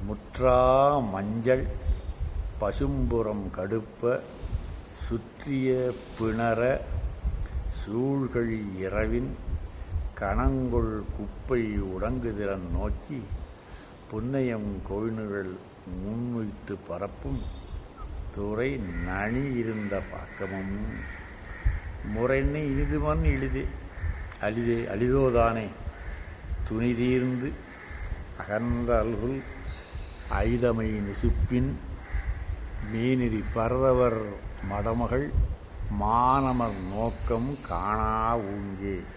முற்றா மஞ்சள் பசும்புறம் கடுப்ப சுற்றிய பிணற சூழ்கழி இரவின் கணங்கொள் குப்பை உடங்குதிறன் நோக்கி புன்னையம் கோயில்கள் முன்வைத்து பரப்பும் துறை நனி இருந்த பக்கமும் முறைன்னு இனிதுமன் இழிது அலிதே அலிதோதானே துணி தீர்ந்து அகன்ற அல்குல் ஐதமை நெசுப்பின் மீனிரி பரதவர் மடமகள் மானமர் நோக்கம் காணா ஊங்கே